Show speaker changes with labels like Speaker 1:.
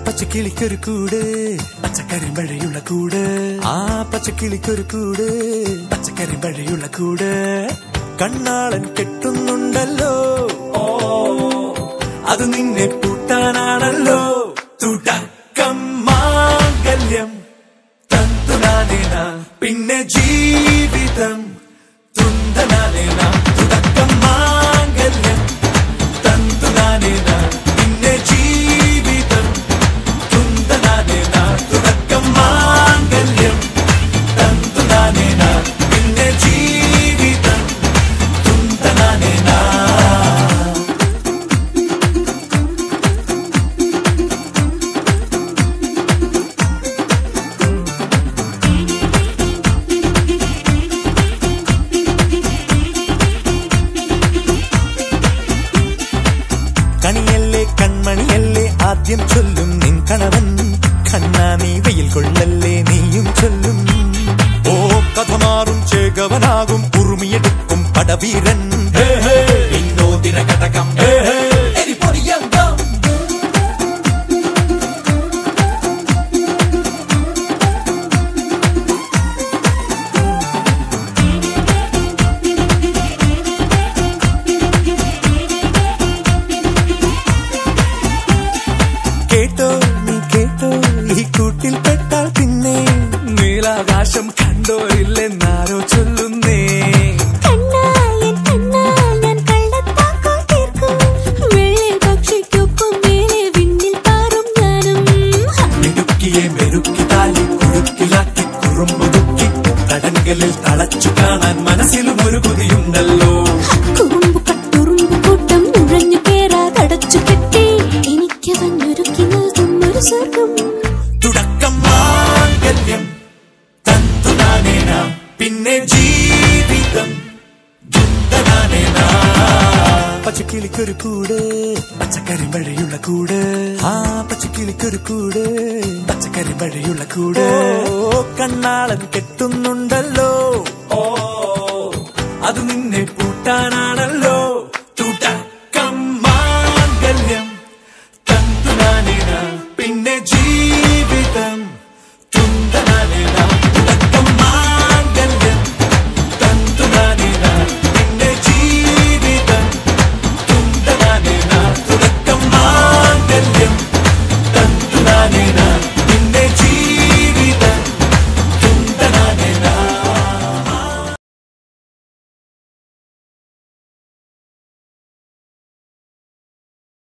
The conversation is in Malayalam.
Speaker 1: പച്ചക്കിളിക്കൊരു കൂട് പച്ചക്കറി മഴയുള്ള കൂട് ആ പച്ചക്കിളിക്കൊരു കൂട് പച്ചക്കറി മഴയുള്ള കൂട് കണ്ണാളൻ കെട്ടുന്നുണ്ടല്ലോ ഓ അത് നിന്നെ പൂട്ടാനാണല്ലോ തുടക്കം മാംഗല്യം തന്തുനാനേന പിന്നെ ജീവിതം തുന്തനാനേന തുടക്കം മാംഗല്യം തന്തുനാനേന പിന്നെ ജീവിതം തുന്തനാനേന തുടക്കം മാംഗല്യം തന്തുനാനേന പിന്നെ ജീവിതം തുന്തനാനേന കണിയല്ലേ കൺമണിയല്ലേ ആദ്യം ചൊല്ലും നിൻ കണവൻ കണ്ണാ നീ വെയിൽ കൊള്ളല്ലേ നീയും ചൊല്ലും ഓ കഥ മാറും ചേകവനാകും ഉറുമിയെടുക്കും പടവീരൻ വിനോദിന ഘടകം എരിപൊടിയങ്കം കേട്ടോ നീ കേട്ടോ ഈ കൂട്ടിൽ പെട്ടാൽ പിന്നെ നീലാകാശം കണ്ടോരില്ലെന്നാരോ ചൊല്ലുന്നേ
Speaker 2: കണ്ണായൻ കണ്ണാൽ ഞാൻ കള്ളത്താക്കോൽ തീർക്കും വെള്ളി പക്ഷിക്കൊപ്പം മേലെ വിണ്ണിൽ പാറും ഞാനും
Speaker 1: ഇടുക്കിയെ മെരുക്കി താലി കുറുക്കിലാക്കി കുറുമ്പുതുക്കി തടങ്കലിൽ തളച്ചു കാണാൻ മനസ്സിലും ഒരു കൊതിയുണ്ടല്ലോ
Speaker 2: കുറുമ്പു കട്ടുറുമ്പു കൂട്ടം നുഴഞ്ഞു കേറാ തടച്ചു കെട്ടി എനിക്കവൻ ഒരുക്കി നൽകും ഒരു സ്വർഗം
Speaker 1: തുടക്കം മാംഗല്യം തന്തുനാനേന പിന്നെ ജീവിതം ദുന്തനാനേന പച്ചക്കിളിക്കൊരു കൂട് പച്ചക്കറി മഴയുള്ള കൂട് ആ പച്ചക്കിളിക്കൊരു കൂട് പച്ചക്കറി മഴയുള്ള കൂട് കണ്ണാളൻ കെട്ടുന്നുണ്ടല്ലോ ഓ